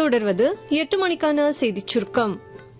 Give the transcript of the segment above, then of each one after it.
தொடர்வது எட்டு மணிக்கான செய்திச் சுருக்கம்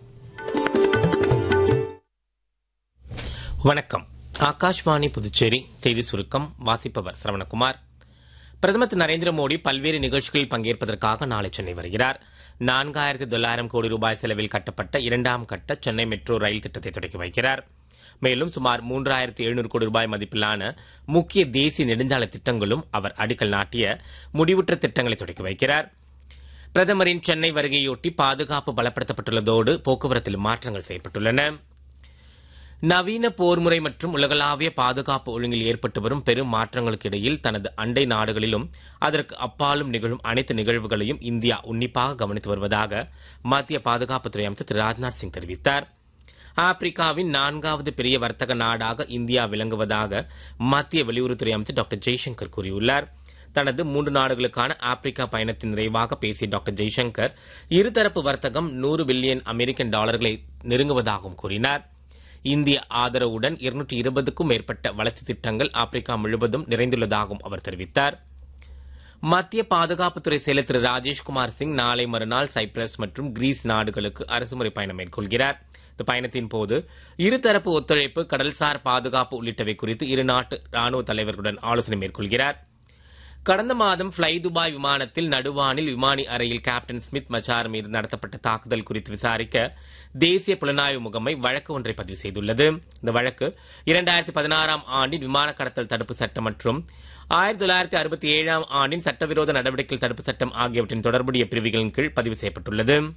வணக்கம் ஆகாஷ்வாணி புதுச்சேரி செய்தி சுருக்கம் வாசிப்பவர் சரவணகுமார் பிரதமர் திரு நரேந்திர மோடி பல்வேறு நிகழ்ச்சிகளில் பங்கேற்பதற்காக நாளை சென்னை வருகிறார் நான்காயிரத்தி தொள்ளாயிரம் கோடி ரூபாய் செலவில் கட்டப்பட்ட இரண்டாம் கட்ட சென்னை மெட்ரோ ரயில் திட்டத்தை தொடக்கி வைக்கிறார் மேலும் சுமார் மூன்றாயிரத்தி எழுநூறு கோடி ரூபாய் மதிப்பிலான முக்கிய தேசிய நெடுஞ்சாலை திட்டங்களும் அவர் அடிக்கல் நாட்டிய முடிவுற்ற திட்டங்களை தொடக்கி வைக்கிறார் பிரதமரின் சென்னை வருகையொட்டி பாதுகாப்பு பலப்படுத்தப்பட்டுள்ளதோடு போக்குவரத்தில் மாற்றங்கள் செய்யப்பட்டுள்ளன நவீன போர்முறை மற்றும் உலகளாவிய பாதுகாப்பு ஒழுங்கில் ஏற்பட்டு வரும் பெரும் மாற்றங்களுக்கு இடையில் தனது அண்டை நாடுகளிலும் அதற்கு அப்பாலும் நிகழும் அனைத்து நிகழ்வுகளையும் இந்தியா உன்னிப்பாக கவனித்து வருவதாக மத்திய பாதுகாப்புத்துறை அமைச்சர் திரு ராஜ்நாத் சிங் தெரிவித்தார் ஆப்பிரிக்காவின் நான்காவது பெரிய வர்த்தக நாடாக இந்தியா விளங்குவதாக மத்திய வெளியுறவுத்துறை அமைச்சர் டாக்டர் ஜெய்சங்கர் கூறியுள்ளார் தனது மூன்று நாடுகளுக்கான ஆப்பிரிக்கா பயணத்தின் நிறைவாக பேசிய டாக்டர் ஜெய்சங்கர் இருதரப்பு வர்த்தகம் நூறு பில்லியன் அமெரிக்கன் டாலர்களை நெருங்குவதாகவும் கூறினார் இந்திய ஆதரவுடன் இருநூற்றி இருபதுக்கும் மேற்பட்ட வளர்ச்சி திட்டங்கள் ஆப்பிரிக்கா முழுவதும் நிறைந்துள்ளதாகவும் அவர் தெரிவித்தார் மத்திய பாதுகாப்புத்துறை செயலர் திரு ராஜேஷ்குமார் சிங் நாளை மறுநாள் சைப்ரஸ் மற்றும் கிரீஸ் நாடுகளுக்கு அரசுமுறை பயணம் மேற்கொள்கிறார் இந்த பயணத்தின் போது இருதரப்பு ஒத்துழைப்பு கடல்சார் பாதுகாப்பு உள்ளிட்டவை குறித்து இரு நாட்டு ராணுவ தலைவர்களுடன் ஆலோசனை மேற்கொள்கிறார் கடந்த மாதம் ஃப்ளை துபாய் விமானத்தில் நடுவானில் விமானி அறையில் கேப்டன் ஸ்மித் மச்சார் மீது நடத்தப்பட்ட தாக்குதல் குறித்து விசாரிக்க தேசிய புலனாய்வு முகமை வழக்கு ஒன்றை பதிவு செய்துள்ளது இந்த வழக்கு இரண்டாயிரத்தி பதினாறாம் ஆண்டின் விமான கடத்தல் தடுப்பு சட்டம் மற்றும் ஆயிரத்தி தொள்ளாயிரத்தி அறுபத்தி ஏழாம் ஆண்டின் சட்டவிரோத நடவடிக்கைகள் தடுப்பு சட்டம் ஆகியவற்றின் தொடர்புடைய பிரிவுகளின் கீழ் பதிவு செய்யப்பட்டுள்ளது